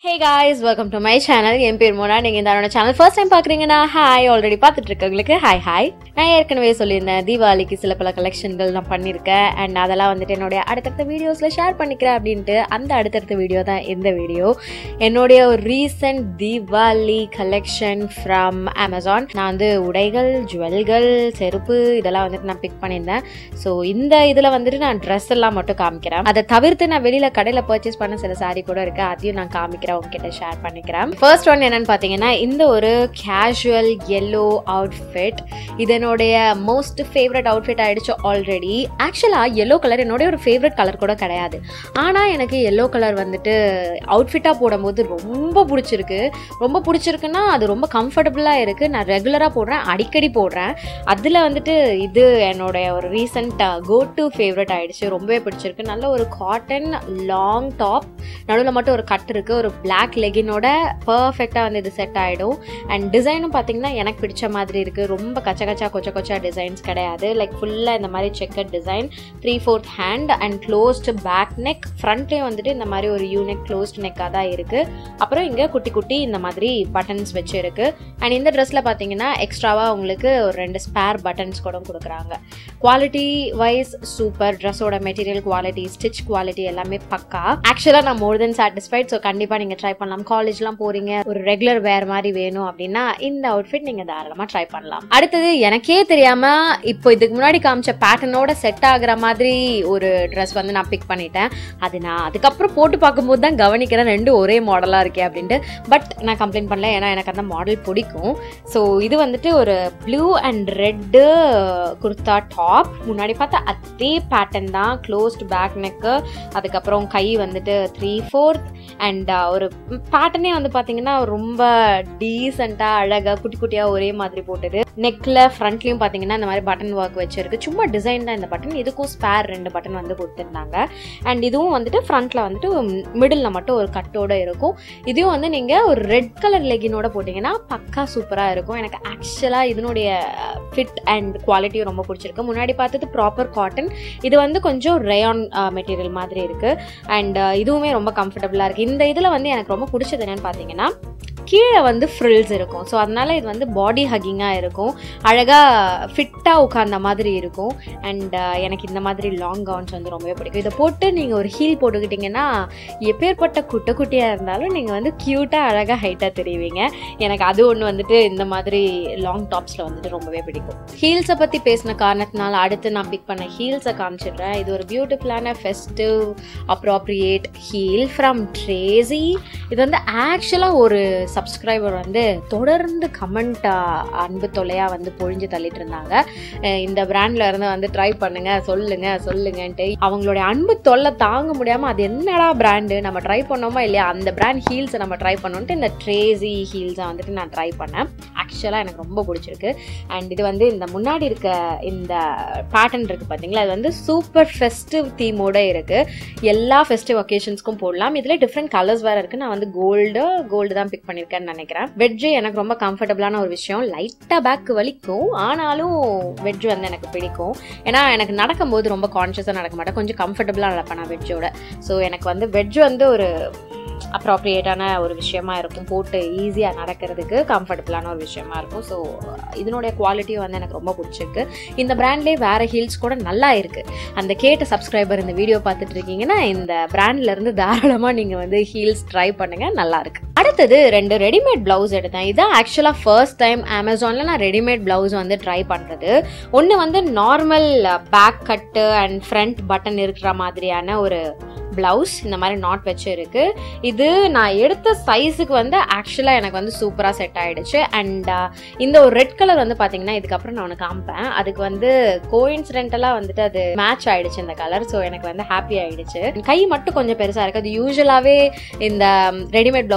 hey guys welcome to my channel என் பேர் மோனா நீங்கள் இந்த என்னோட சேனல் ஃபர்ஸ்ட் டைம் பார்க்குறீங்கன்னா ஹாய் ஆல்ரெடி பார்த்துட்டு இருக்கவங்களுக்கு ஹாய் ஹாய் நான் ஏற்கனவே சொல்லியிருந்தேன் தீபாவளிக்கு சில பல கலெக்ஷன்கள் நான் பண்ணியிருக்கேன் அண்ட் அதெல்லாம் வந்துட்டு என்னுடைய அடுத்தடுத்த வீடியோஸில் ஷேர் பண்ணிக்கிறேன் அப்படின்ட்டு அந்த அடுத்தடுத்த வீடியோ தான் இந்த வீடியோ என்னுடைய ஒரு recent Deepavali collection from Amazon நான் வந்து உடைகள் ஜுவல்கள் செருப்பு இதெல்லாம் வந்துட்டு நான் பிக் பண்ணியிருந்தேன் ஸோ இந்த இதில் வந்துட்டு நான் ட்ரெஸ் எல்லாம் மட்டும் காமிக்கிறேன் அதை தவிர்த்து நான் வெளியில் கடையில் பர்ச்சேஸ் பண்ண சில சாரி கூட இருக்கு அதையும் நான் காமிக்கிறேன் உங்ககிட்ட ஷேர் பண்ணிக்கிறேன் ஃபர்ஸ்ட் ஒன் என்னன்னு பார்த்தீங்கன்னா இந்த ஒரு கேஷுவல் எல்லோ அவுட்ஃபிட் இது என்னுடைய மோஸ்ட் ஃபேவரட் அவுட்ஃபிட் ஆயிடுச்சு ஆல்ரெடி ஆக்சுவலாக எல்லோ கலர் என்னுடைய ஒரு ஃபேவரட் கலர் கூட கிடையாது ஆனால் எனக்கு எல்லோ கலர் வந்துட்டு அவுட்ஃபிட்டாக போடும்போது ரொம்ப பிடிச்சிருக்கு ரொம்ப பிடிச்சிருக்குன்னா அது ரொம்ப கம்ஃபர்டபுளாக இருக்குது நான் ரெகுலராக போடுறேன் அடிக்கடி போடுறேன் அதில் வந்துட்டு இது என்னுடைய ஒரு ரீசெண்ட் கோ டு ஃபேவரட் ஆயிடுச்சு ரொம்பவே பிடிச்சிருக்கு நல்ல ஒரு காட்டன் லாங் டாப் நடுவில் மட்டும் ஒரு கட் இருக்குது ஒரு பிளாக் லெகினோட பர்ஃபெக்டாக வந்து இது செட் ஆகிடும் அண்ட் டிசைனும் பார்த்தீங்கன்னா எனக்கு பிடிச்ச மாதிரி இருக்குது ரொம்ப கச்ச கச்சா கொச்ச கொச்சா டிசைன்ஸ் கிடையாது லைக் ஃபுல்லாக இந்த மாதிரி checked design three fourth hand and closed back neck ஃப்ரண்ட்லேயும் வந்துட்டு இந்த மாதிரி ஒரு யூனெக் க்ளோஸ்ட் நெக்காக தான் இருக்குது அப்புறம் இங்கே குட்டி குட்டி இந்த மாதிரி பட்டன்ஸ் வச்சு இருக்கு அண்ட் இந்த ட்ரெஸ்ஸில் பார்த்தீங்கன்னா எக்ஸ்ட்ராவாக உங்களுக்கு ஒரு ரெண்டு ஸ்பேர் பட்டன்ஸ் கூட கொடுக்குறாங்க குவாலிட்டி வைஸ் சூப்பர் ட்ரெஸ்ஸோட மெட்டீரியல் குவாலிட்டி ஸ்டிச் குவாலிட்டி எல்லாமே பக்கா ஆக்சுவலாக நான் மோர் தென் சாட்டிஸ்ஃபைட் ஸோ கண்டிப்பாக நீங்கள் ட்ரை பண்ணலாம் காலேஜ்லாம் போகிறீங்க ஒரு ரெகுலர் வேர் மாதிரி வேணும் அப்படின்னா இந்த அவுட்ஃபிட் நீங்கள் தாராளமாக ட்ரை பண்ணலாம் அடுத்தது எனக்கே தெரியாமல் இப்போ இதுக்கு முன்னாடி காமிச்ச பேட்டர்னோட செட் ஆகுற மாதிரி ஒரு ட்ரெஸ் வந்து நான் பிக் பண்ணிட்டேன் அது நான் அதுக்கப்புறம் போட்டு பார்க்கும்போது தான் கவனிக்கிறேன் ரெண்டும் ஒரே மாடலாக இருக்கே அப்படின்ட்டு பட் நான் கம்ப்ளைண்ட் பண்ணல ஏன்னா எனக்கு அந்த மாடல் பிடிக்கும் ஸோ இது வந்துட்டு ஒரு blue and red kurta top முன்னாடி பார்த்தா அதே பேட்டர்ன் தான் க்ளோஸ்ட் பேக் நெக்கு அதுக்கப்புறம் கை வந்துட்டு த்ரீ ஃபோர்த் அண்ட் ஒரு பேட்டர்னே வந்து பார்த்தீங்கன்னா ரொம்ப டீசெண்டாக அழகாக குட்டி குட்டியாக ஒரே மாதிரி போட்டது நெக்கில் ஃப்ரண்ட்லேயும் பார்த்தீங்கன்னா இந்த மாதிரி பட்டன் ஒர்க் வச்சிருக்கு சும்மா டிசைன் தான் இந்த பட்டன் இதுக்கும் ஸ்பேர் ரெண்டு பட்டன் வந்து கொடுத்துருந்தாங்க அண்ட் இதுவும் வந்துட்டு ஃப்ரண்ட்டில் வந்துட்டு மிடில் மட்டும் ஒரு கட்டோட இருக்கும் இதையும் வந்து நீங்கள் ஒரு ரெட் கலர் லெகினோட போட்டிங்கன்னா பக்கா சூப்பராக இருக்கும் எனக்கு ஆக்சுவலாக இதனுடைய ஃபிட் அண்ட் குவாலிட்டியும் ரொம்ப பிடிச்சிருக்கு முன்னாடி பார்த்தது ப்ராப்பர் காட்டன் இது வந்து கொஞ்சம் ரேயான் மெட்டீரியல் மாதிரி இருக்குது அண்ட் இதுவுமே ரொம்ப கம்ஃபர்டபுளாக இருக்குது இந்த இதில் வந்து எனக்கு ரொம்ப பிடிச்சது என்னென்னு பார்த்தீங்கன்னா கீழே வந்து ஃப்ரில்ஸ் இருக்கும் ஸோ அதனால இது வந்து பாடி ஹக்கிங்காக இருக்கும் அழகாக ஃபிட்டாக உட்காந்த மாதிரி இருக்கும் அண்ட் எனக்கு இந்த மாதிரி லாங் கவுன்ஸ் வந்து ரொம்பவே பிடிக்கும் இதை போட்டு நீங்கள் ஒரு ஹீல் போட்டுக்கிட்டிங்கன்னா எப்பேற்பட்ட குட்டை குட்டியாக இருந்தாலும் நீங்கள் வந்து க்யூட்டாக அழகாக ஹைட்டாக தெரிவிங்க எனக்கு அது ஒன்று வந்துட்டு இந்த மாதிரி லாங் டாப்ஸில் வந்துட்டு ரொம்பவே பிடிக்கும் ஹீல்ஸை பற்றி பேசின காரணத்தினால அடுத்து நான் பிக் பண்ண ஹீல்ஸை காமிச்சிடுறேன் இது ஒரு பியூட்டிஃபுல்லான festive appropriate heel from Tracy இது வந்து ஆக்சுவலாக ஒரு சப்ஸ்கிரைபர் வந்து தொடர்ந்து கமெண்ட் அன்பு தொல்லையாக வந்து பொழிஞ்சு தள்ளிட்டு இருந்தாங்க இந்த பிராண்ட்ல இருந்து வந்து ட்ரை பண்ணுங்க சொல்லுங்க சொல்லுங்கன்ட்டு அவங்களுடைய அன்பு தொல்லை தாங்க முடியாமல் அது என்னடா பிராண்டு நம்ம ட்ரை பண்ணோமா இல்லையா அந்த பிராண்ட் ஹீல்ஸை நம்ம ட்ரை பண்ணோன்ட்டு இந்த ட்ரேசி ஹீல்ஸை வந்துட்டு நான் ட்ரை பண்ணேன் ஆக்சுவலாக எனக்கு ரொம்ப பிடிச்சிருக்கு அண்ட் இது வந்து இந்த முன்னாடி இருக்க இந்த பேட்டர்ன் இருக்குது பார்த்தீங்களா அது வந்து சூப்பர் ஃபெஸ்டிவ் தீமோட இருக்குது எல்லா ஃபெஸ்டிவ் ஒகேஷன்ஸ்க்கும் போடலாம் இதில் டிஃப்ரெண்ட் கலர்ஸ் வேறு இருக்குது நான் வந்து கோல்டு கோல்டு தான் பிக் பண்ணியிருக்கேன்னு நினைக்கிறேன் வெஜ்ஜு எனக்கு ரொம்ப கம்ஃபர்டபுளான ஒரு விஷயம் லைட்டாக பேக் வலிக்கும் ஆனாலும் வெஜ் வந்து எனக்கு பிடிக்கும் ஏன்னா எனக்கு நடக்கும்போது ரொம்ப கான்ஷியஸாக நடக்க மாட்டேன் கொஞ்சம் கம்ஃபர்டபுளாக நடப்பேன் நான் வெஜ்ஜோட ஸோ எனக்கு வந்து வெஜ் வந்து ஒரு அப்ராப்ரியேட்டான ஒரு விஷயமா இருக்கும் போட்டு ஈஸியாக நடக்கிறதுக்கு கம்ஃபர்டபுளான ஒரு விஷயமா இருக்கும் ஸோ இதனுடைய குவாலிட்டியும் வந்து எனக்கு ரொம்ப பிடிச்சிருக்கு இந்த பிராண்ட்லேயே வேறு ஹீல்ஸ் கூட நல்லா இருக்குது அந்த கேட்ட சப்ஸ்கிரைபர் இந்த வீடியோ பார்த்துட்டு இருக்கீங்கன்னா இந்த பிராண்ட்லேருந்து தாராளமாக நீங்கள் வந்து ஹீல்ஸ் ட்ரை பண்ணுங்கள் நல்லா இருக்கு அடுத்தது ரெண்டு ரெடிமேட் ப்ளவுஸ் எடுத்தேன் இதான் ஆக்சுவலாக ஃபர்ஸ்ட் டைம் அமேசானில் நான் ரெடிமேட் ப்ளவுஸ் வந்து ட்ரை பண்ணுறது ஒன்று வந்து normal back cut and front button இருக்கிற மாதிரியான ஒரு ப்ளவுஸ் இந்த மாதிரி நாட் வச்சு இருக்கு இது நான் எடுத்த சைஸுக்கு வந்து ஆக்சுவலாக எனக்கு வந்து சூப்பராக செட் ஆயிடுச்சு அண்ட் இந்த ஒரு ரெட் கலர் வந்து பார்த்தீங்கன்னா இதுக்கப்புறம் நான் உனக்கு காமிப்பேன் அதுக்கு வந்து கோயின்சிடென்டலாக வந்துட்டு அது மேட்ச் ஆயிடுச்சு இந்த கலர் ஸோ எனக்கு வந்து ஹாப்பி ஆயிடுச்சு கை மட்டும் கொஞ்சம் பெருசாக இருக்குது அது யூஸ்வலாகவே இந்த ரெடிமேட் ப்ளவுசஸில் வந்து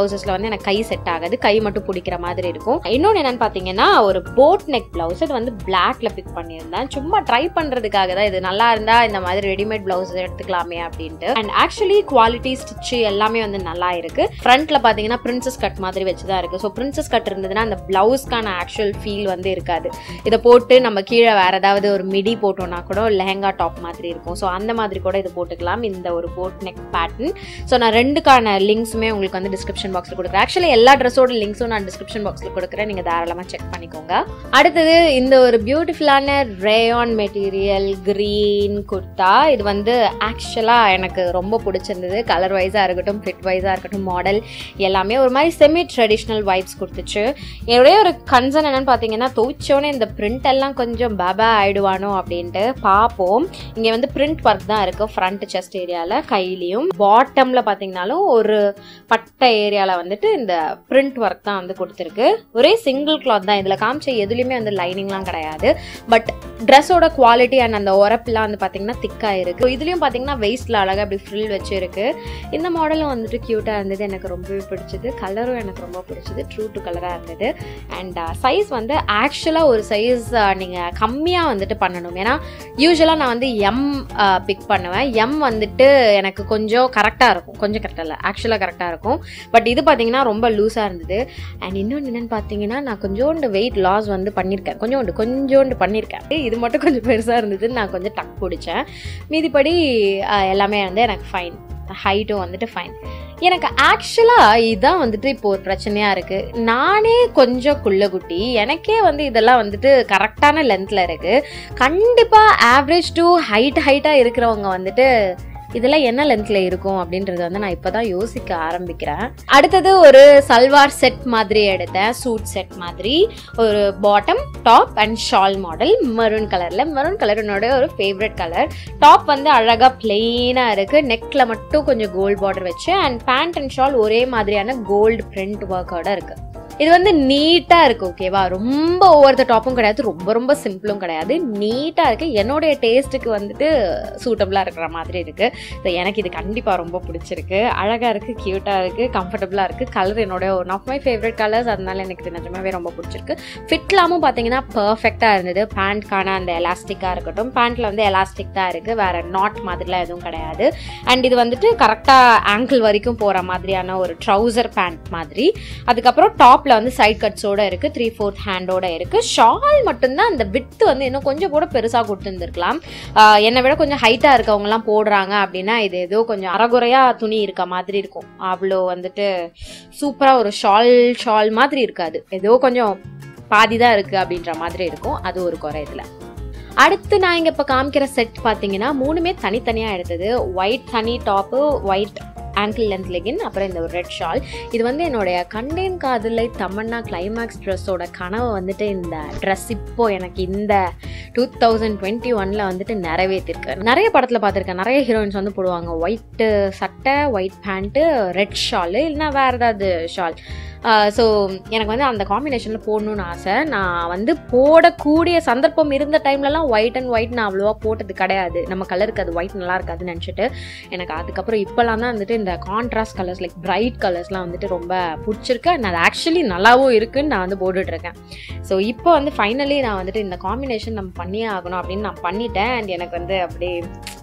வந்து எனக்கு கை செட் ஆகாது கை மட்டும் பிடிக்கிற மாதிரி இருக்கும் இன்னொன்று என்னன்னு பார்த்தீங்கன்னா ஒரு போட் நெக் பிளவுஸ் இது வந்து பிளாக்ல பிக் பண்ணியிருந்தேன் சும்மா ட்ரை பண்ணுறதுக்காக தான் இது நல்லா இருந்தா இந்த மாதிரி ரெடிமேட் பிளவுஸ் எடுத்துக்கலாமே அப்படின்ட்டு அண்ட் ஆக்சுவலி குவாலிட்டி ஸ்டிச் எல்லாமே வந்து நல்லா இருக்கு ஃப்ரண்ட்ல பார்த்தீங்கன்னா பிரின்சஸ் கட் மாதிரி வச்சு தான் இருக்கு ஸோ பிரின்சஸ் கட் இருந்ததுன்னா அந்த பிளவுஸ்க்கான ஆக்சுவல் ஃபீல் வந்து இருக்காது இதை போட்டு நம்ம கீழே வேற ஏதாவது ஒரு மிடி போட்டோம்னா கூட லெஹங்கா டாப் மாதிரி இருக்கும் ஸோ அந்த மாதிரி கூட இது போட்டுக்கலாம் இந்த ஒரு போட் நெக் பேட்டர்ன் ஸோ நான் ரெண்டுக்கான லிங்க்ஸுமே உங்களுக்கு வந்து டிஸ்கிரிப்ஷன் பாக்ஸில் கொடுக்குறேன் ஆக்சுவலி எல்லா ட்ரெஸ்ஸோட லிங்க்ஸும் நான் டிஸ்கிரிப்ஷன் பாக்ஸில் கொடுக்குறேன் நீங்கள் தாராளமாக செக் பண்ணிக்கோங்க அடுத்தது இந்த ஒரு பியூட்டிஃபுல்லான ரேயான் மெட்டீரியல் க்ரீன் குர்த்தா இது வந்து ஆக்சுவலாக எனக்கு ரொம்ப பிடிச்சிருந்தது கலர் வைஸாக இருக்கட்டும் ஃபிட் வைஸாக இருக்கட்டும் மாடல் எல்லாமே ஒரு மாதிரி செமி ட்ரெடிஷ்னல் வைப்ஸ் கொடுத்துச்சு என்னுடைய ஒரு கன்சர்ன் என்னன்னு பார்த்தீங்கன்னா துவைச்சோன்னே இந்த பிரிண்ட் எல்லாம் கொஞ்சம் பேபா ஆயிடுவானோ அப்படின்ட்டு பார்ப்போம் இங்கே வந்து பிரிண்ட் ஒர்க் தான் இருக்குது ஃப்ரண்ட் செஸ்ட் ஏரியாவில் கையிலையும் பாட்டமில் பார்த்தீங்கன்னாலும் ஒரு பட்டை ஏரியாவில் வந்துட்டு இந்த பிரிண்ட் ஒர்க் தான் வந்து கொடுத்துருக்கு ஒரே சிங்கிள் கிளாத் தான் இதில் காமிச்ச எதுலேயுமே வந்து லைனிங்லாம் கிடையாது பட் ட்ரெஸ்ஸோட குவாலிட்டி அண்ட் அந்த உரப்புலாம் வந்து பார்த்தீங்கன்னா திக்காக இருக்குது இதுலேயும் பார்த்தீங்கன்னா வெயிஸ்டில் அழகாக அப்படி ஃப்ரில் வச்சிருக்கு இந்த மாடலும் வந்துட்டு க்யூட்டாக இருந்தது எனக்கு ரொம்பவே பிடிச்சது கலரும் எனக்கு ரொம்ப பிடிச்சது ட்ரூ டு கலராக இருந்தது அண்ட் சைஸ் வந்து ஆக்சுவலாக ஒரு சைஸ் நீங்கள் கம்மியாக வந்துட்டு பண்ணணும் ஏன்னா யூஸ்வலாக நான் வந்து எம் பிக் பண்ணுவேன் எம் வந்துட்டு எனக்கு கொஞ்சம் கரெக்டாக இருக்கும் கொஞ்சம் கரெக்டாக இல்லை ஆக்சுவலாக கரெக்டாக இருக்கும் பட் இது பார்த்தீங்கன்னா ரொம்ப லூஸாக இருந்தது அண்ட் இன்னொன்று என்னென்னு பார்த்தீங்கன்னா நான் கொஞ்சோண்டு வெயிட் லாஸ் வந்து பண்ணியிருக்கேன் கொஞ்சோண்டு கொஞ்சோண்டு பண்ணியிருக்கேன் இது மட்டும் கொஞ்சம் பெருசாக இருந்தது நான் கொஞ்சம் டக் பிடிச்சேன் மீதிப்படி அஹ், எல்லாமே வந்து எனக்கு ஃபைன் ஹைட்டும் வந்துட்டு ஃபைன் எனக்கு ஆக்சுவலாக இதுதான் வந்துட்டு இப்போ ஒரு பிரச்சனையாக இருக்குது நானே கொஞ்சம் குள்ளகுட்டி எனக்கே வந்து இதெல்லாம் வந்துட்டு கரெக்டான லென்த்தில் இருக்குது கண்டிப்பாக ஆவரேஜ் டு ஹைட் ஹைட்டாக இருக்கிறவங்க வந்துட்டு இதெல்லாம் என்ன லென்த்ல இருக்கும் அப்படின்றது வந்து நான் இப்பதான் யோசிக்க ஆரம்பிக்கிறேன் அடுத்தது ஒரு சல்வார் செட் மாதிரி எடுத்தேன் சூட் செட் மாதிரி ஒரு bottom top and shawl model maroon கலர்ல மரூன் கலர் என்னோட ஒரு ஃபேவரட் கலர் டாப் வந்து அழகா பிளெயினா இருக்கு நெக்ல மட்டும் கொஞ்சம் கோல்ட் பார்டர் வச்சு அண்ட் பேண்ட் அண்ட் ஷால் ஒரே மாதிரியான கோல்டு பிரிண்ட் ஒர்க்கோட இருக்கு இது வந்து நீட்டா இருக்கு ஓகேவா ரொம்ப ஒவ்வொரு டாப்பும் கிடையாது ரொம்ப ரொம்ப சிம்பிளும் கிடையாது நீட்டா இருக்கு என்னுடைய டேஸ்ட்டுக்கு வந்துட்டு சூட்டபிளா இருக்கிற மாதிரி இருக்கு ஸோ எனக்கு இது கண்டிப்பா ரொம்ப பிடிச்சிருக்கு அழகா இருக்கு கியூட்டா இருக்கு கம்ஃபர்டபுளா இருக்கு கலர் என்னோட one of my favourite colours அதனால எனக்கு இது நிஜமாவே ரொம்ப பிடிச்சிருக்கு ஃபிட்லாமும் பார்த்தீங்கன்னா பர்ஃபெக்டா இருந்தது பேண்ட்கான அந்த எலாஸ்டிக்கா இருக்கட்டும் பேண்ட்ல வந்து எலாஸ்டிக் தான் இருக்கு வேற நாட் மாதிரிலாம் எதுவும் கிடையாது அண்ட் இது வந்துட்டு கரெக்டா ஆங்கிள் வரைக்கும் போற மாதிரியான ஒரு ட்ரௌசர் பேண்ட் மாதிரி அதுக்கப்புறம் டாப்ல வந்து சைட் கட்ஸோட இருக்கு த்ரீ ஃபோர்த் ஹேண்டோட இருக்கு ஷால் மட்டும்தான் அந்த வித்து வந்து இன்னும் கொஞ்சம் கூட பெருசா கொடுத்துருந்துருக்கலாம் ஆஹ் என்னை விட கொஞ்சம் ஹைட்டா இருக்கவங்க எல்லாம் போடுறாங்க அப்படின்னா இது ஏதோ கொஞ்சம் அறகுறையா துணி இருக்க மாதிரி இருக்கும் அவ்வளோ வந்துட்டு சூப்பரா ஒரு ஷால் ஷால் மாதிரி இருக்காது ஏதோ கொஞ்சம் பாதி தான் இருக்கு அப்படின்ற மாதிரி இருக்கும் அது ஒரு குறை இதுல அடுத்து நான் இங்க இப்ப காமிக்கிற செட் பாத்தீங்கன்னா மூணுமே தனித்தனியா எடுத்தது ஒயிட் தனி top white ankle length legging அப்புறம் இந்த ஒரு ரெட் ஷால் இது வந்து என்னுடைய கண்டேன் காதலை தமன்னா கிளைமேக்ஸ் ட்ரெஸ்ஸோட கனவை வந்துட்டு இந்த ட்ரெஸ் இப்போ எனக்கு இந்த டூ தௌசண்ட் டுவெண்ட்டி ஒனில் வந்துட்டு நிறைவேற்றிருக்கு நிறைய படத்தில் பார்த்துருக்கேன் நிறைய ஹீரோயின்ஸ் வந்து போடுவாங்க ஒயிட்டு சட்டை ஒயிட் பேண்ட்டு ரெட் ஷாலு இல்லைன்னா வேறு ஏதாவது ஷால் ஸோ எனக்கு வந்து அந்த காம்பினேஷனில் போடணும்னு ஆசை நான் வந்து போடக்கூடிய சந்தர்ப்பம் இருந்த டைம்லலாம் ஒயிட் அண்ட் ஒயிட் நான் அவ்வளோவா போட்டது கிடையாது நம்ம கலருக்கு அது ஒயிட் நல்லா இருக்காதுன்னு நினச்சிட்டு எனக்கு அதுக்கப்புறம் இப்போலாம் தான் வந்துட்டு இந்த கான்ட்ராஸ்ட் கலர்ஸ் லைக் பிரைட் கலர்ஸ்லாம் வந்துட்டு ரொம்ப பிடிச்சிருக்கு and அது ஆக்சுவலி நல்லாவும் இருக்குன்னு நான் வந்து போட்டுட்ருக்கேன் ஸோ இப்போ வந்து ஃபைனலி நான் வந்துட்டு இந்த காம்பினேஷன் நம்ம பண்ணியே ஆகணும் அப்படின்னு நான் பண்ணிட்டேன் அண்ட் எனக்கு வந்து அப்படியே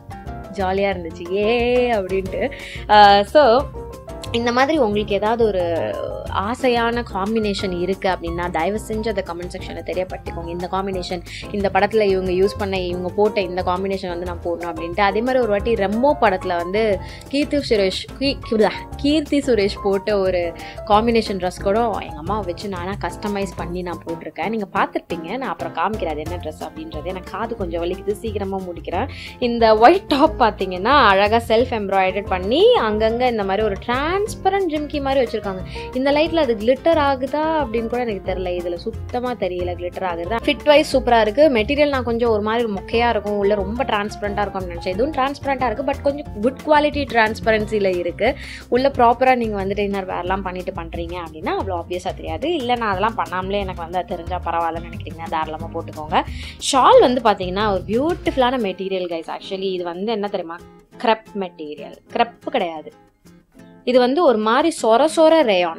ஜாலியாக இருந்துச்சு ஏ அப்படின்ட்டு ஸோ இந்த மாதிரி உங்களுக்கு ஏதாவது ஒரு ஆசையான காம்பினேஷன் இருக்குது அப்படின்னா தயவு செஞ்சு அதை கமெண்ட் செக்ஷனில் தெரியப்படுத்திக்கோங்க இந்த காம்பினேஷன் இந்த படத்தில் இவங்க யூஸ் பண்ண இவங்க போட்ட இந்த காம்பினேஷன் வந்து நான் போடணும் அப்படின்ட்டு அதே மாதிரி ஒரு வாட்டி ரெம்மோ படத்தில் வந்து கீர்த்தி சுரேஷ் கீ- கீ- கீர்த்தி சுரேஷ் போட்ட ஒரு காம்பினேஷன் ட்ரெஸ் கூட எங்கள் அம்மாவை வச்சு நானாக கஸ்டமைஸ் பண்ணி நான் போட்டிருக்கேன் நீங்கள் பார்த்துருப்பீங்க நான் அப்புறம் காமிக்கிறேன் அது என்ன ட்ரெஸ் அப்படின்றது எனக்கு காது கொஞ்சம் வலிக்குது சீக்கிரமாக முடிக்கிறேன் இந்த ஒயிட் டாப் பார்த்தீங்கன்னா அழகாக செல்ஃப் எம்ப்ராய்டர் பண்ணி அங்கங்கே இந்த மாதிரி ஒரு டிரான்ஸ்பரண்ட் ஜிம்கி மாதிரி வச்சுருக்காங்க இந்த லைட்டில் அது கிளிட்டர் ஆகுதா அப்படின்னு கூட எனக்கு தெரியல இதில் சுத்தமாக தெரியல கிளிட்டர் ஆகுது ஃபிட் வைஸ் சூப்பராக இருக்குது மெட்டீரியல் நான் கொஞ்சம் ஒரு மாதிரி மொக்கையாக இருக்கும் உள்ள ரொம்ப டிரான்ஸ்பரண்ட்டாக இருக்கும் அப்படின்னு நினச்சேன் இதுவும் டிரான்ஸ்பரண்ட்டாக இருக்குது பட் கொஞ்சம் குட் குவாலிட்டி டிரான்ஸ்பரன்சியில் இருக்குது உள்ள ப்ராப்பராக நீங்கள் வந்துட்டு இன்னர் வேர்லாம் பண்ணிட்டு பண்ணுறீங்க அப்படின்னா அவ்வளோ ஆப்வியஸாக தெரியாது இல்லை நான் அதெல்லாம் பண்ணாமலே எனக்கு வந்து அது தெரிஞ்சால் பரவாயில்லன்னு நினைக்கிறீங்க தாராளமாக போட்டுக்கோங்க ஷால் வந்து பார்த்தீங்கன்னா ஒரு பியூட்டிஃபுல்லான மெட்டீரியல் கைஸ் ஆக்சுவலி இது வந்து என்ன தெரியுமா க்ரெப் மெட்டீரியல் க்ரெப் கிடையாது இது வந்து ஒரு மாதிரி சொர சொர ரேயான்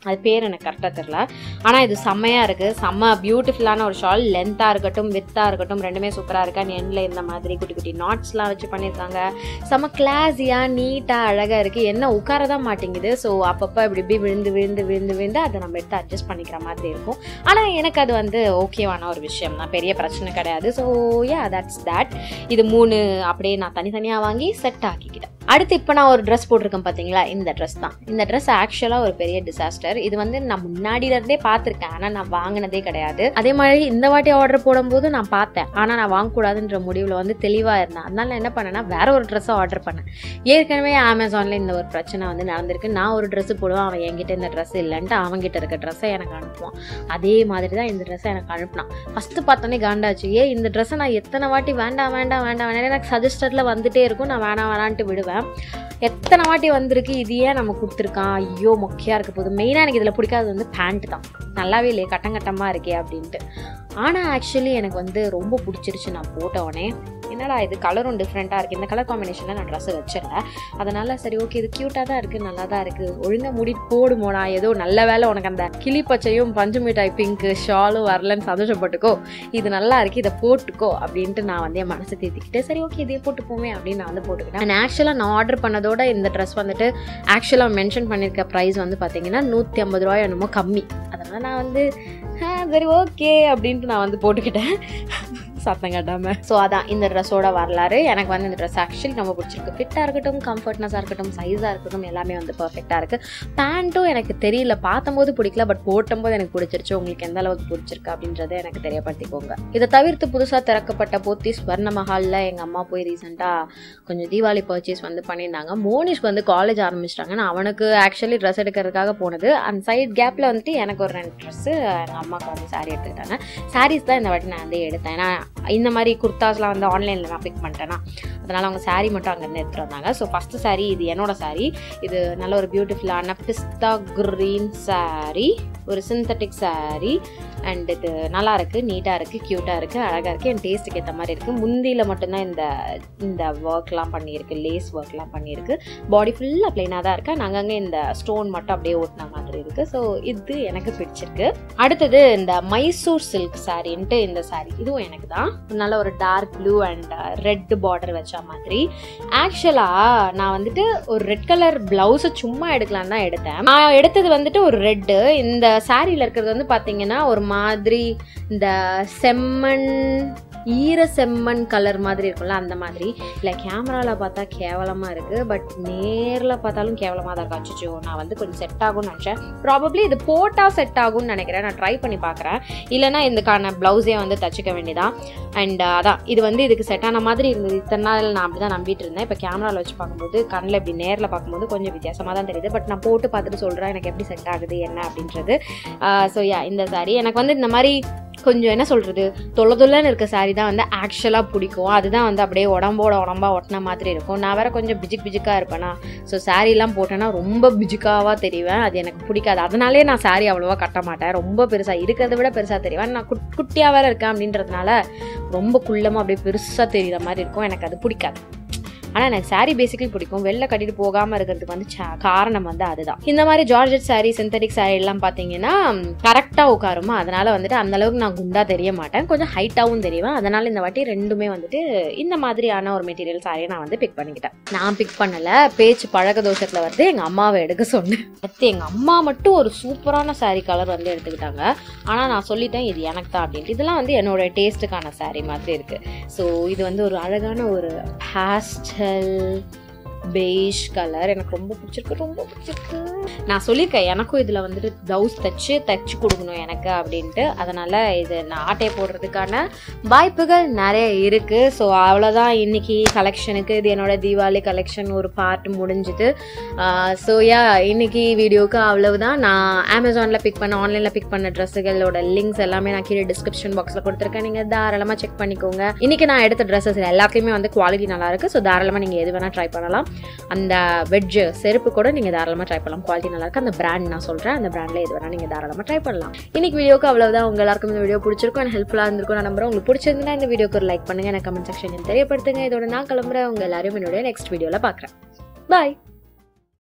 அது பேர் எனக்கு கரெக்டாக தெரில ஆனால் இது செம்மையாக இருக்குது செம்ம பியூட்டிஃபுல்லான ஒரு ஷால் லென்த்தாக இருக்கட்டும் வித்தாக இருக்கட்டும் ரெண்டுமே சூப்பராக இருக்கு அண்ட் எண்டில் இந்த மாதிரி குட்டி குட்டி நாட்ஸ்லாம் வச்சு பண்ணியிருக்காங்க செம்ம கிளாஸியாக நீட்டாக அழகாக இருக்குது என்ன உட்கார தான் மாட்டேங்குது ஸோ அப்பப்போ இப்படி இப்படி விழுந்து விழுந்து விழுந்து விழுந்து அதை நம்ம எடுத்து அட்ஜஸ்ட் பண்ணிக்கிற மாதிரி இருக்கும் ஆனால் எனக்கு அது வந்து ஓகேவான ஒரு விஷயம் தான் பெரிய பிரச்சனை கிடையாது ஸோ யா தட்ஸ் தட் இது மூணு அப்படியே நான் தனித்தனியாக வாங்கி செட் ஆக்கிக்கிட்டேன் அடுத்து இப்போ நான் ஒரு ட்ரெஸ் போட்டிருக்கேன் பார்த்தீங்களா இந்த ட்ரெஸ் தான் இந்த ட்ரெஸ் ஆக்சுவலாக ஒரு பெரிய டிசாஸ்டர் இது வந்து நான் முன்னாடியில இருந்தே பார்த்துருக்கேன் ஆனால் நான் வாங்கினதே கிடையாது அதே மாதிரி இந்த வாட்டி ஆர்டர் போடும்போது நான் பார்த்தேன் ஆனால் நான் வாங்கக்கூடாதுன்ற முடிவில் வந்து தெளிவாக இருந்தேன் அதனால நான் என்ன பண்ணேன்னா வேற ஒரு ட்ரெஸ்ஸை ஆர்டர் பண்ணேன் ஏற்கனவே அமேசானில் இந்த ஒரு பிரச்சனை வந்து நடந்திருக்கு நான் ஒரு ட்ரெஸ் போடுவேன் அவன் என்கிட்ட இந்த ட்ரெஸ் இல்லைன்ட்டு அவன்கிட்ட இருக்க ட்ரெஸ்ஸை எனக்கு அனுப்புவான் அதே மாதிரி தான் இந்த ட்ரெஸ்ஸை எனக்கு அனுப்புனான் ஃபஸ்ட்டு பார்த்தோன்னே காண்டாச்சு ஏ இந்த ட்ரெஸ்ஸை நான் எத்தனை வாட்டி வேண்டாம் வேண்டாம் வேண்டாம் வேண்டாம் எனக்கு சஜஸ்டரில் வந்துட்டே இருக்கும் நான் வேணாம் வேணான்ட்டு விடுவேன் எத்தனை வாட்டி வந்திருக்கு இது ஏன் நம்ம கொடுத்துருக்கான் ஐயோ மொக்கையாக இருக்க போகுது மெயினாக எனக்கு இதில் பிடிக்காதது வந்து பேண்ட் தான் நல்லாவே இல்லையே கட்டங்கட்டமாக இருக்கே அப்படின்ட்டு ஆனால் ஆக்சுவலி எனக்கு வந்து ரொம்ப பிடிச்சிருச்சு நான் போட்ட உடனே என்னடா இது கலரும் டிஃப்ரெண்ட்டாக இருக்குது இந்த கலர் காம்பினேஷனில் நான் ட்ரெஸ்ஸை வச்சிடல அதனால சரி ஓகே இது க்யூட்டாக தான் இருக்குது நல்லா தான் இருக்குது ஒழுங்காக முடி போடுமோடா ஏதோ நல்ல வேலை உனக்கு அந்த கிளி பச்சையும் பஞ்சு மிட்டாய் பிங்க்கு ஷாலும் வரலன்னு சந்தோஷப்பட்டுக்கோ இது நல்லா இருக்குது இதை போட்டுக்கோ அப்படின்ட்டு நான் வந்து என் மனசை தேத்திக்கிட்டு சரி ஓகே இதே போட்டுப்போமே அப்படின்னு நான் வந்து போட்டுக்கிட்டேன் அண்ட் ஆக்சுவலாக நான் ஆர்டர் பண்ணதோட இந்த ட்ரெஸ் வந்துட்டு ஆக்சுவலாக மென்ஷன் பண்ணியிருக்க ப்ரைஸ் வந்து பார்த்தீங்கன்னா நூற்றி ஐம்பது ரூபாய் என்னமோ கம்மி அதனால் நான் வந்து "ஆ, சரி ஓகே அப்படின்ட்டு நான் வந்து போட்டுக்கிட்டேன் சத்தம் கட்டாம ஸோ அதான் இந்த ட்ரெஸ்ஸோட வரலாறு எனக்கு வந்து இந்த ட்ரெஸ் ஆக்சுவலி ரொம்ப பிடிச்சிருக்கு ஃபிட்டாக இருக்கட்டும் கம்ஃபர்ட்னஸாக இருக்கட்டும் சைஸாக இருக்கட்டும் எல்லாமே வந்து பர்ஃபெக்டாக இருக்குது பேண்ட்டும் எனக்கு தெரியல பார்த்தம்போது பிடிக்கல பட் போட்டும்போது எனக்கு பிடிச்சிருச்சு உங்களுக்கு எந்த அளவுக்கு பிடிச்சிருக்கு அப்படின்றத எனக்கு தெரியப்படுத்திக்கோங்க இதை தவிர்த்து புதுசாக திறக்கப்பட்ட போத்தி ஸ்வர்ண மஹாலில் எங்கள் அம்மா போய் ரீசெண்டாக கொஞ்சம் தீபாவளி பர்ச்சேஸ் வந்து பண்ணியிருந்தாங்க மோனிஷ்க்கு வந்து காலேஜ் ஆரம்பிச்சிட்டாங்க நான் அவனுக்கு ஆக்சுவலி ட்ரெஸ் எடுக்கிறதுக்காக போனது அந்த சைட் கேப்பில் வந்துட்டு எனக்கு ஒரு ரெண்டு ட்ரெஸ்ஸு எங்கள் அம்மாவுக்கு வந்து சாரீ எடுத்துக்கிட்டாங்க சாரீஸ் தான் இந்த வாட்டி நான் வந்து எடுத்தேன் ஏன்னா இந்த மாதிரி குர்தாஸ்லாம் வந்து ஆன்லைனில் நான் பிக் பண்ணிட்டேன்னா அதனால் அவங்க saree மட்டும் அங்கேருந்து எடுத்துகிட்டு வந்தாங்க ஸோ ஃபஸ்ட்டு saree இது என்னோட saree இது நல்ல ஒரு பியூட்டிஃபுல்லான பிஸ்தா க்ரீன் saree ஒரு சிந்தட்டிக் saree அண்ட் இது நல்லா இருக்கு நீட்டாக இருக்குது க்யூட்டாக இருக்குது அழகாக இருக்குது என் டேஸ்ட்டுக்கு ஏற்ற மாதிரி இருக்குது முந்தியில் மட்டும்தான் இந்த இந்த ஒர்க்லாம் பண்ணியிருக்கு லேஸ் ஒர்க்லாம் பண்ணியிருக்கு பாடி ஃபுல்லாக ப்ளைனாக தான் இருக்குது அங்கங்கே இந்த ஸ்டோன் மட்டும் அப்படியே ஓட்டின மாதிரி இருக்குது ஸோ இது எனக்கு பிடிச்சிருக்கு அடுத்தது இந்த மைசூர் சில்க் சாரின்ட்டு இந்த saree இதுவும் எனக்கு தான் நல்ல ஒரு dark blue and red border வச்ச மாதிரி ஆக்சுவலாக நான் வந்துட்டு ஒரு ரெட் கலர் ப்ளவுஸை சும்மா எடுக்கலான்னு தான் எடுத்தேன் நான் எடுத்தது வந்துட்டு ஒரு ரெட்டு இந்த சாரியில் இருக்கிறது வந்து பார்த்தீங்கன்னா ஒரு மாதிரி இந்த செம்மண் ஈர செம்மண் கலர் மாதிரி இருக்கும்ல அந்த மாதிரி இல்லை கேமராவில் பார்த்தா கேவலமாக இருக்குது பட் நேரில் பார்த்தாலும் கேவலமாக தான் இருக்கு அச்சோ நான் வந்து கொஞ்சம் செட் ஆகும்னு நினச்சேன் ப்ராபப்ளி இது போட்டால் செட் ஆகும்னு நினைக்கிறேன் நான் ட்ரை பண்ணி பார்க்குறேன் இல்லைனா இதுக்கான ப்ளவுஸே வந்து தச்சுக்க வேண்டியதான் அண்ட் அதான் இது வந்து இதுக்கு செட் ஆன மாதிரி இருந்தது இத்தனை நாள் நான் அப்படி தான் நம்பிட்டு இருந்தேன் இப்போ கேமராவில் வச்சு பார்க்கும்போது கண்ணில் இப்படி நேரில் பார்க்கும்போது கொஞ்சம் வித்தியாசமாக தான் தெரியுது பட் நான் போட்டு பார்த்துட்டு சொல்கிறேன் எனக்கு எப்படி செட் ஆகுது என்ன அப்படின்றது ஸோ யா இந்த சாரி எனக்கு வந்து இந்த மாதிரி கொஞ்சம் என்ன சொல்கிறது தொல்ல தொல்லன்னு இருக்க சாரி தான் வந்து ஆக்சுவலாக பிடிக்கும் அதுதான் வந்து அப்படியே உடம்போட உடம்பா ஒட்டின மாதிரி இருக்கும் நான் வேற கொஞ்சம் பிஜிக் பிஜிக்காக இருப்பேனா ஸோ சாரீலாம் போட்டேன்னா ரொம்ப பிஜிக்காவாக தெரிவேன் அது எனக்கு பிடிக்காது அதனாலே நான் சாரி அவ்வளோவா கட்ட மாட்டேன் ரொம்ப பெருசாக இருக்கிறத விட பெருசாக தெரிவேன் நான் குட் குட்டியாக வேற இருக்கேன் அப்படின்றதுனால ரொம்ப குள்ளமாக அப்படியே பெருசாக தெரியுற மாதிரி இருக்கும் எனக்கு அது பிடிக்காது ஆனால் எனக்கு saree பேசிக்கலி பிடிக்கும் வெளில கட்டிட்டு போகாமல் இருக்கிறதுக்கு வந்து சா- காரணம் வந்து அதுதான் இந்த மாதிரி ஜார்ஜெட் saree சிந்தட்டிக் saree எல்லாம் பார்த்தீங்கன்னா கரெக்டாக உட்காருமா அதனால வந்துட்டு அந்த அளவுக்கு நான் குண்டா தெரிய மாட்டேன் கொஞ்சம் ஹைட்டாகவும் தெரியுவேன் அதனால இந்த வாட்டி ரெண்டுமே வந்துட்டு இந்த மாதிரியான ஒரு மெட்டீரியல் சாரியை நான் வந்து பிக் பண்ணிக்கிட்டேன் நான் பிக் பண்ணல பேச்சு பழக்க தோஷத்தில் வந்து எங்கள் அம்மாவை எடுக்க சொன்னேன் அடுத்து எங்கள் அம்மா மட்டும் ஒரு சூப்பரான saree கலர் வந்து எடுத்துக்கிட்டாங்க ஆனால் நான் சொல்லிட்டேன் இது எனக்கு தான் அப்படின்ட்டு இதெல்லாம் வந்து என்னோட டேஸ்ட்டுக்கான saree மாதிரி இருக்குது ஸோ இது வந்து ஒரு அழகான ஒரு பாஸ்டல் பெய்ஷ் கலர் எனக்கு ரொம்ப பிடிச்சிருக்கு ரொம்ப பிடிச்சிருக்கு நான் சொல்லியிருக்கேன் எனக்கும் இதில் வந்துட்டு ப்ளவுஸ் தைச்சு தைச்சு கொடுக்கணும் எனக்கு அப்படின்ட்டு அதனால் இது நான் ஆட்டை போடுறதுக்கான வாய்ப்புகள் நிறைய இருக்குது ஸோ அவ்வளோதான் இன்னைக்கு கலெக்ஷனுக்கு இது என்னோட தீபாவளி கலெக்ஷன் ஒரு பார்ட் முடிஞ்சுது ஸோ யா இன்னைக்கு வீடியோக்கு அவ்வளவுதான் நான் அமேசானில் பிக் பண்ண ஆன்லைனில் பிக் பண்ண ட்ரெஸ்ஸுகளோட லிங்க்ஸ் எல்லாமே நான் கீழே டிஸ்கிரிப்ஷன் பாக்ஸில் கொடுத்துருக்கேன் நீங்கள் தாராளமாக செக் பண்ணிக்கோங்க இன்னைக்கு நான் எடுத்த ட்ரெஸ்ஸஸ் எல்லாத்துலேயுமே வந்து குவாலிட்டி நல்லா இருக்கு ஸோ தாராளமாக நீங்கள் எது வேணால் ட்ரை பண்ணலாம் அந்த வெஜ் செருப்பு கூட நீங்கள் தாராளமாக ட்ரை பண்ணலாம் குவாலிட்டி நல்லா இருக்கு அந்த பிராண்ட் நான் சொல்கிறேன் அந்த பிராண்டில் எது வேணால் நீங்கள் தாராளமாக ட்ரை பண்ணலாம் இன்னைக்கு வீடியோக்கு அவ்வளவுதான் உங்க எல்லாருக்கும் இந்த வீடியோ பிடிச்சிருக்கும் அண்ட் ஹெல்ப்ஃபுல்லாக இருந்திருக்கும் நான் நம்புறேன் உங்களுக்கு பிடிச்சிருந்தா இந்த வீடியோக்கு ஒரு லைக் பண்ணுங்க எனக்கு கமெண்ட் செக்ஷன் தெரியப்படுத்துங்க இதோட நான் கிளம்புறேன் உங்க எல்லாரையும் என்னுடைய நெக்ஸ்ட் வீடியோவில் பார்க்குறேன் பாய்